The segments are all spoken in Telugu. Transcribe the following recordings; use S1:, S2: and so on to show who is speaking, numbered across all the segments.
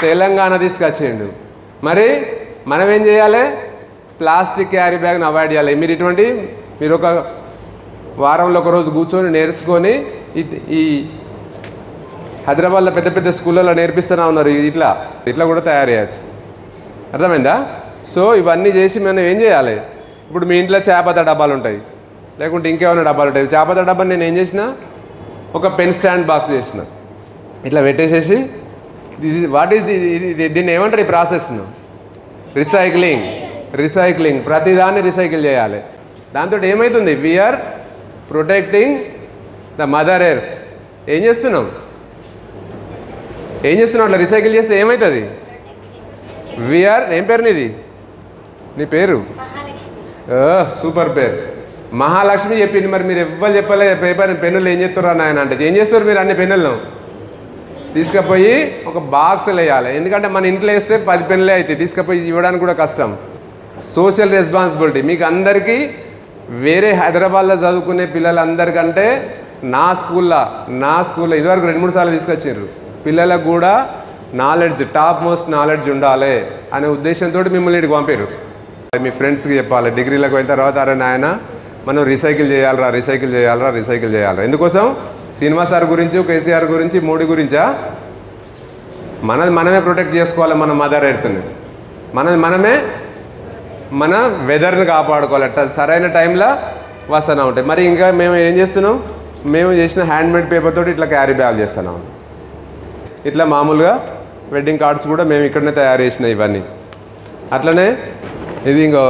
S1: తెలంగాణ తీసుకొచ్చిండు మరి మనం ఏం చేయాలి ప్లాస్టిక్ క్యారీ బ్యాగ్ని అవాయిడ్ చేయాలి మీరు ఇటువంటి మీరు ఒక వారంలో ఒక రోజు కూర్చొని నేర్చుకొని ఇట్- ఈ హైదరాబాద్లో పెద్ద పెద్ద స్కూళ్ళలో నేర్పిస్తూనే ఉన్నారు ఇట్లా ఇట్లా కూడా తయారు చేయొచ్చు అర్థమైందా సో ఇవన్నీ చేసి మనం ఏం చేయాలి ఇప్పుడు మీ ఇంట్లో చేపత డబ్బాలు ఉంటాయి లేకుంటే ఇంకేమైనా డబ్బాలు ఉంటాయి చేపత డబ్బాని నేను ఏం చేసిన ఒక పెన్ స్టాండ్ బాక్స్ చేసిన ఇట్లా పెట్టేసేసి ఇది వాట్ ఈస్ ఇది దీన్ని ఏమంటారు ఈ ప్రాసెస్ను రిసైక్లింగ్ రిసైక్లింగ్ ప్రతిదాన్ని రిసైకిల్ చేయాలి దాంతో ఏమవుతుంది we are protecting the mother earth ఏం చేస్తున్నాం ఏం చేస్తున్నావు అట్లా రిసైకిల్ చేస్తే ఏమవుతుంది విఆర్ ఏం పేరు నీది నీ పేరు సూపర్ పేరు మహాలక్ష్మి చెప్పింది మరి మీరు ఎవ్వరు చెప్పలే పేపర్ పెన్నులు ఏం చేస్తారు నాయన అంటే ఏం చేస్తారు మీరు అన్ని పెన్నులను తీసుకుపోయి ఒక బాక్స్లో వేయాలి ఎందుకంటే మన ఇంట్లో వేస్తే పది పెన్నులే అవుతాయి తీసుకుపోయి ఇవ్వడానికి కూడా కష్టం సోషల్ రెస్పాన్సిబిలిటీ మీకు అందరికీ వేరే హైదరాబాద్లో చదువుకునే పిల్లలందరికంటే నా స్కూల్లో నా స్కూల్లో ఇదివరకు రెండు మూడు సార్లు తీసుకొచ్చారు పిల్లలకు కూడా నాలెడ్జ్ టాప్ మోస్ట్ నాలెడ్జ్ ఉండాలి అనే ఉద్దేశంతో మిమ్మల్ని ఇక్కడికి పంపారు మీ ఫ్రెండ్స్కి చెప్పాలి డిగ్రీలకు పోయిన తర్వాత అరే నాయన మనం రీసైకిల్ చేయాలరా రీసైకిల్ చేయాలరా రీసైకిల్ చేయాలరా ఎందుకోసం సినిమా సార్ గురించి కేసీఆర్ గురించి మోడీ గురించా మనది మనమే ప్రొటెక్ట్ చేసుకోవాలి మన మదర్ ఎర్త్ని మనది మనమే మన వెదర్ని కాపాడుకోవాలి అట్ట సరైన టైంలో వస్తూనే ఉంటాయి మరి ఇంకా మేము ఏం చేస్తున్నాం మేము చేసిన హ్యాండ్మేడ్ పేపర్ తోటి ఇట్లా క్యారీ బ్యాగ్ చేస్తున్నాం ఇట్లా మామూలుగా వెడ్డింగ్ కార్డ్స్ కూడా మేము ఇక్కడనే తయారు చేసిన ఇవన్నీ అట్లనే ఇది ఇంకో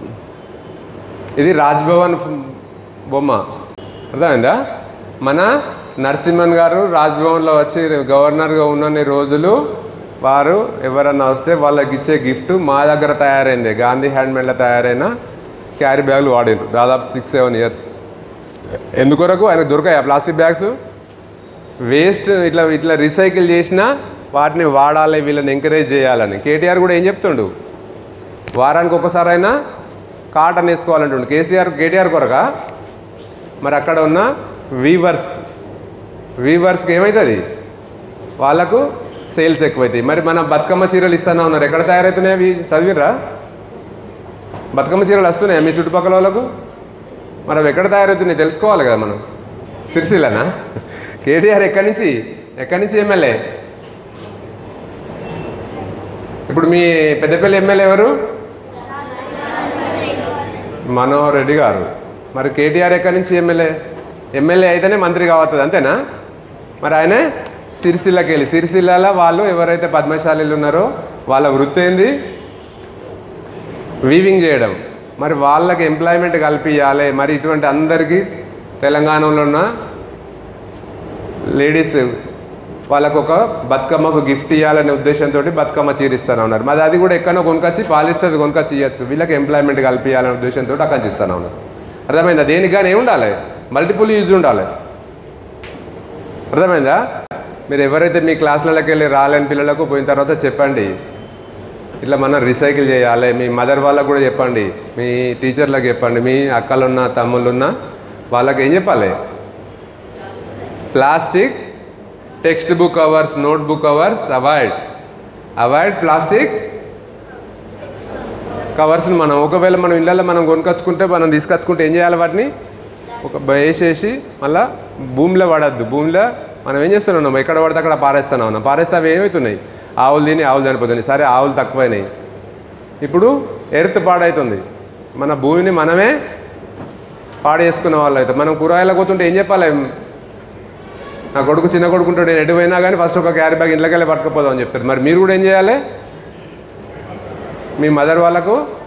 S1: ఇది రాజ్భవన్ ఫ్- బొమ్మ అర్థమైందా మన నరసింహన్ గారు రాజ్భవన్లో వచ్చి గవర్నర్గా ఉన్నన్ని రోజులు వారు ఎవరన్నా వస్తే వాళ్ళకి ఇచ్చే గిఫ్ట్ మా దగ్గర తయారైంది గాంధీ హ్యాండ్మేడ్లో తయారైన క్యారీ బ్యాగులు వాడారు దాదాపు సిక్స్ సెవెన్ ఇయర్స్ ఎందుకొరకు ఆయన దొరకాయి ఆ ప్లాస్టిక్ బ్యాగ్స్ వేస్ట్ ఇట్లా ఇట్లా రీసైకిల్ చేసినా వాటిని వాడాలి వీళ్ళని ఎంకరేజ్ చేయాలని కేటీఆర్ కూడా ఏం చెప్తుండు వారానికి ఒకసారైనా కాటన్ వేసుకోవాలంటుండు కేసీఆర్ కేటీఆర్ కొరక మరి అక్కడ ఉన్న వీవర్స్ వీవర్స్కి ఏమవుతుంది వాళ్ళకు సేల్స్ ఎక్కువైతాయి మరి మన బతుకమ్మ చీరలు ఇస్తానే ఉన్నారు ఎక్కడ తయారవుతున్నాయి అవి చదివిరా బతుకమ్మ చీరలు వస్తున్నాయా మీ చుట్టుపక్కల వాళ్ళకు మరి అవి ఎక్కడ తయారవుతున్నాయి తెలుసుకోవాలి కదా మనం సిరిసిల్లనా కేటీఆర్ ఎక్కడి నుంచి ఎక్కడి నుంచి ఎమ్మెల్యే ఇప్పుడు మీ పెద్దపల్లి ఎమ్మెల్యే ఎవరు మనోహర్ రెడ్డి గారు మరి కేటీఆర్ ఎక్కడి నుంచి ఎమ్మెల్యే ఎమ్మెల్యే అయితేనే మంత్రి కావస్తుంది అంతేనా మరి ఆయనే సిరిసిల్లకి వెళ్ళి సిరిసిల్లలో వాళ్ళు ఎవరైతే పద్మశాలీలు ఉన్నారో వాళ్ళ వృత్తి ఏంది వీవింగ్ చేయడం మరి వాళ్ళకి ఎంప్లాయ్మెంట్ కల్పించాలి మరి ఇటువంటి అందరికీ తెలంగాణలో ఉన్న లేడీస్ వాళ్ళకు ఒక బతుకమ్మకు గిఫ్ట్ ఇవ్వాలనే ఉద్దేశంతో బతుకమ్మ చీరిస్తాను ఉన్నారు మరి అది కూడా ఎక్కడో కొనుకొచ్చి పాలిస్తుంది కొనుకొచ్చి ఇవ్వచ్చు వీళ్ళకి ఎంప్లాయ్మెంట్ కల్పించాలనే ఉద్దేశంతో అక్కడి ఇస్తాను ఉన్నారు అర్థమైందా దేనికి కానీ ఉండాలి మల్టిపుల్ యూజ్ ఉండాలి అర్థమైందా మీరు ఎవరైతే మీ క్లాసులకి వెళ్ళి రాలేని పిల్లలకు పోయిన తర్వాత చెప్పండి ఇట్లా మనం రీసైకిల్ చేయాలి మీ మదర్ వాళ్ళకు కూడా చెప్పండి మీ టీచర్లకు చెప్పండి మీ అక్కలున్న తమ్ముళ్ళున్న వాళ్ళకి ఏం చెప్పాలి plastic textbook covers notebook covers avoid avoid plastic కవర్స్ని మనం ఒకవేళ మనం ఇళ్ళల్లో మనం కొనుకొచ్చుకుంటే మనం తీసుకొచ్చుకుంటే ఏం చేయాలి వాటిని ఒక వేసేసి మళ్ళీ భూమిలో పడద్దు భూమిలో మనం ఏం చేస్తున్నాం ఎక్కడ పడితే అక్కడ పారేస్తున్నాం ఉన్నాం పారేస్తే అవి ఏమవుతున్నాయి ఆవులు తిని ఆవులు చనిపోతున్నాయి సరే ఆవులు తక్కువైనాయి ఇప్పుడు ఎర్త్ పాడవుతుంది మన భూమిని మనమే పాడు చేసుకున్న వాళ్ళు అయితే మనం కూరగాయలకు పోతుంటే ఏం చెప్పాలి నా కొడుకు చిన్న కొడుకు ఉంటాడు నేను ఎటు పోయినా కానీ ఫస్ట్ ఒక క్యారీ బ్యాగ్ ఇంట్లోకి వెళ్ళి పట్టుకుపోదాం అని చెప్తారు మరి మీరు కూడా ఏం చేయాలి మీ మదర్ వాళ్ళకు